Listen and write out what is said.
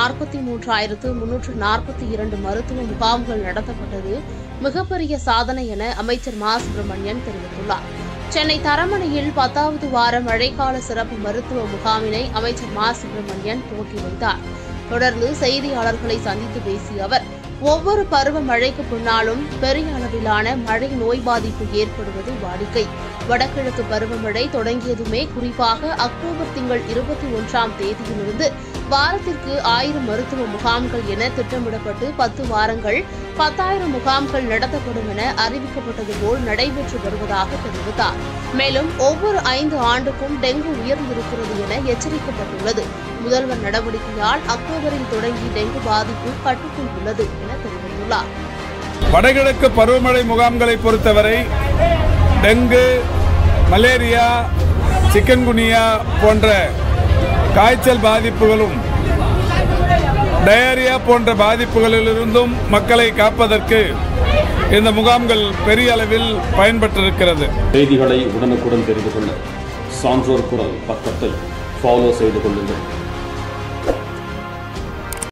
நாற்பத்தி மூன்றாயிரத்து முன்னூற்று நாற்பத்தி இரண்டு மருத்துவ முகாம்கள் நடத்தப்பட்டது மிகப்பெரிய சாதனை என அமைச்சர் மா சுப்பிரமணியன் தெரிவித்துள்ளார் சென்னை தரமணையில் பத்தாவது வார மழைக்கால சிறப்பு மருத்துவ முகாமினை அமைச்சர் மா சுப்பிரமணியன் துவக்கி வைத்தார் தொடர்ந்து செய்தியாளர்களை சந்தித்து பேசிய அவர் ஒவ்வொரு பருவ மழைக்கு பின்னாலும் பெரிய அளவிலான மழை நோய் பாதிப்பு ஏற்படுவது வாடிக்கை வடகிழக்கு பருவமழை தொடங்கியதுமே குறிப்பாக அக்டோபர் திங்கள் இருபத்தி ஒன்றாம் தேதியிலிருந்து வாரத்திற்கு ஆயிரம் மருத்துவ முகாம்கள் என திட்டமிடப்பட்டு பத்து வாரங்கள் பத்தாயிரம் முகாம்கள் நடத்தப்படும் என அறிவிக்கப்பட்டது போல் நடைபெற்று வருவதாக தெரிவித்தார் மேலும் ஒவ்வொரு ஐந்து ஆண்டுக்கும் டெங்கு உயர்ந்திருக்கிறது என எச்சரிக்கப்பட்டுள்ளது முதல்வர் நடவடிக்கையால் அக்டோபரில் தொடங்கி டெங்கு பாதிப்பு கட்டுக்குள் உள்ளது என தெரிவித்துள்ளார் வடகிழக்கு பருவமழை முகாம்களை பொறுத்தவரை டெங்கு மலேரியா சிக்கன்குனியா போன்ற காய்ச்சல் பாதிப்புகளும் டயரியா போன்ற பாதிப்புகளிலிருந்தும் மக்களை காப்பதற்கு இந்த முகாம்கள் பெரிய அளவில் பயன்பட்டிருக்கிறது செய்திகளை உடனுக்குடன் தெரிந்து கொள்ள சான்றோர் குரல் பக்கத்தை ஃபாலோ செய்து கொள்ளுங்கள்